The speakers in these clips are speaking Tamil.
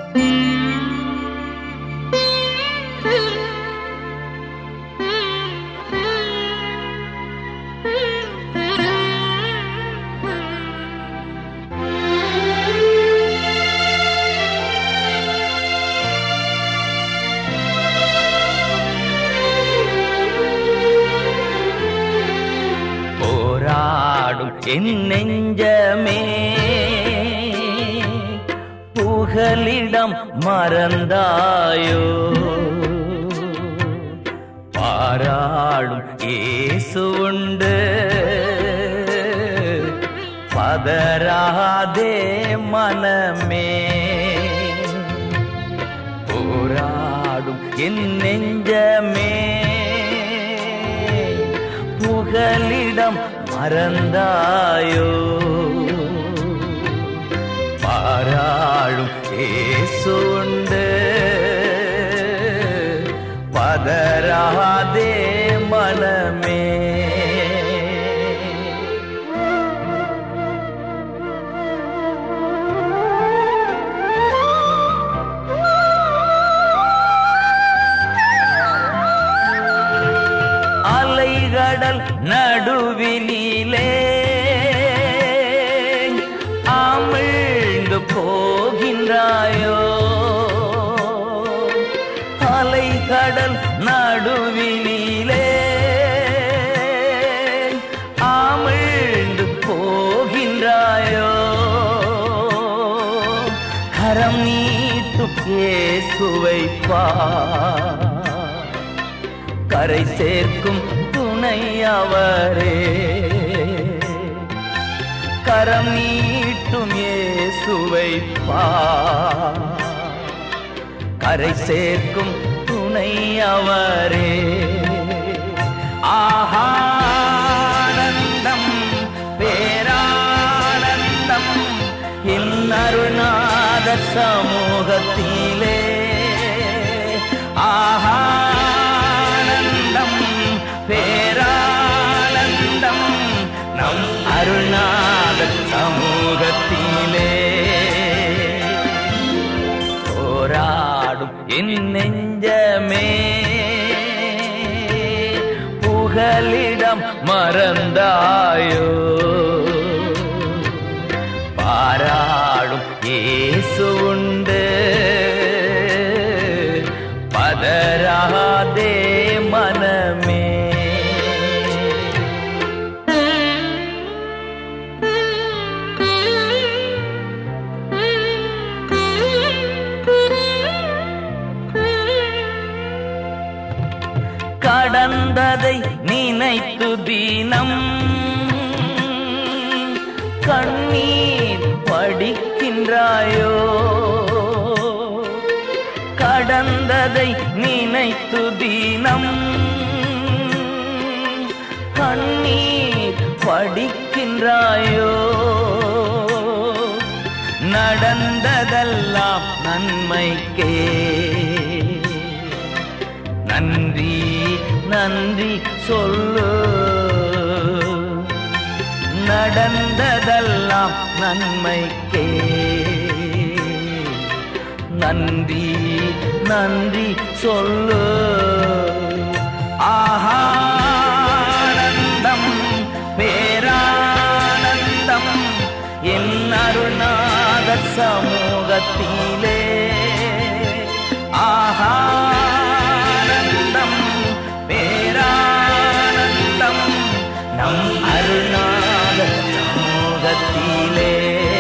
போராடும் என் நெஞ்சமே புகலிடம் மறந்தாயோ பாராடும் இயேசு உண்டு பதராதே மனமே போராடும் என் நெஞ்சமே புகலிடம் மறந்தாயோ பாராளும் ஏசுண்டு பதராதே மனமே அலைகடல் நடுவினிலே அமிழ்ந்து போகின்றாயோ அலைகடல் நடுவினிலே அமிழ்ந்து போகின்றாயோ கரம் நீட்டும் இயேசுவை பார் கரை சேர்க்கும் துணை அவரே கரம் நீட்டும் இயேசுவை பார் கரை சேர்க்கும் துணை அவரே ஆஹானந்தம் பேரானந்தம் என் அருணாத சமூகத்திலே ஆஹானந்தம் பேரானந்தம் நம் அருணாத சமூகத்திலே போராடும் என் நெஞ்சமே புகலிடம் மறந்தாயோ பாராடும் இயேசு உண்டு பதராதே மனமே கடந்ததை நினைத்து தினம் கண்ணீர் படிக்கின்றாயோ கடந்ததை நினைத்து தினம் கண்ணீர் படிக்கின்றாயோ நடந்ததெல்லாம் நன்மைக்கே நன்றி நன்றி சொல்லு நடந்ததெல்லாம் நன்மைக்கே நன்றி நன்றி சொல்லு ஆஹானந்தம் பேரானந்தம் என் அருணாத சமூகத்திலே ஆஹானந்தம் பேரானந்தம் நம் அருணாத சமூகத்திலே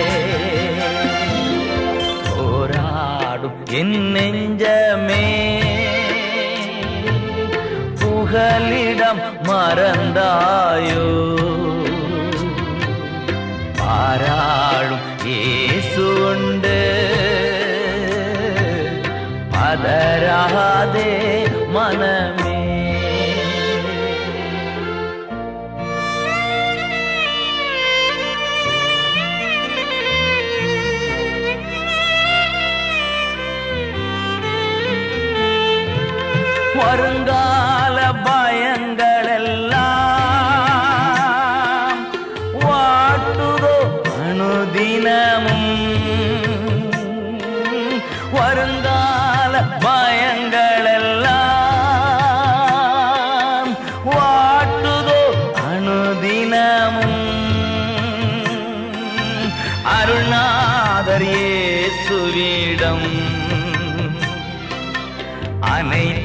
போராடும் என் நெஞ்சமே புகலிடம் மறந்தாயோ பாராளும் இயேசு உண்டு பதராதே மனமே வருங்கால பயங்கள் எல்லாம் வாட்டுதோ அனுதினமும்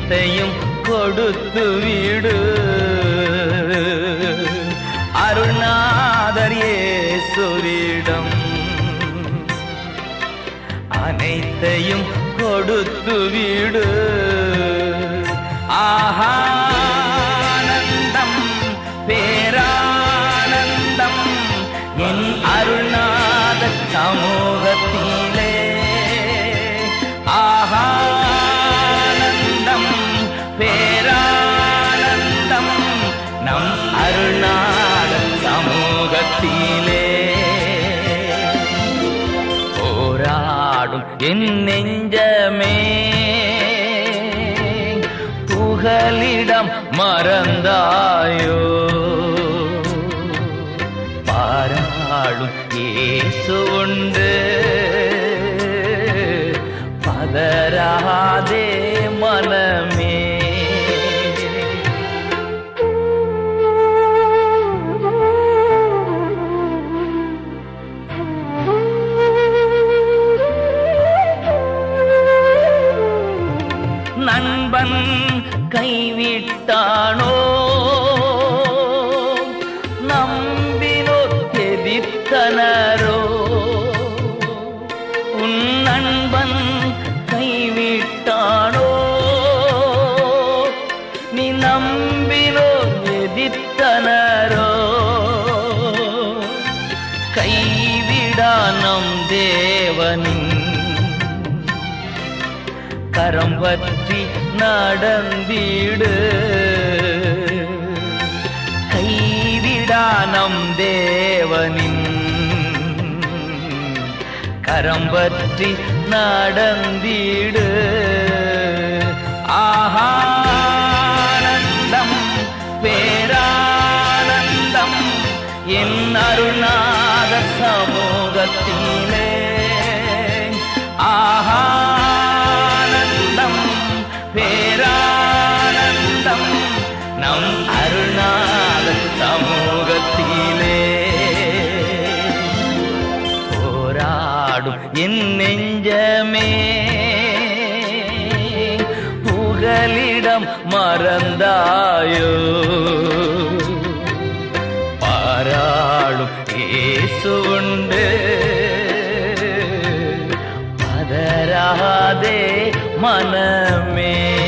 அனைத்தையும் கொடுத்து விடு அருணாதர் இயேசுவிடம் அனைத்தையும் கொடுத்து விடு ஆஹானந்தம் பேரானந்தம் என் அருணாத சமூகத்திலே ஆஹானந்தம் பேரானந்தம் நம் அருணாத சமூகத்திலே போராடும் என் நெஞ்சமே புகலிடம் மறந்தாயோ பாராளும் இயேசு உண்டு பதறாதே மனமே நண்பன் கைவிட்டானோ நம்பினோ எதிர்த்தனரோ உன் நண்பன் கைவிட்டானோ நீ நம்பினோ எதிர்த்தனரோ கைவிடா நம் தேவனின் கரம் பற்றி நடந்திடு கைவிடா நம் தேவனின் கரம் பற்றி நடந்திடு ஆஹானந்தம் பேரானந்தம் என் அருணாத சமூகத்திலே ஆஹானந்தம் பேரானந்தம் நம் அருணாத சமூகத்திலே போராடும் என் நெஞ்சமே புகலிடம் மறந்தாயோ பாராளும் இயேசு உண்டு பதறாதே மனமே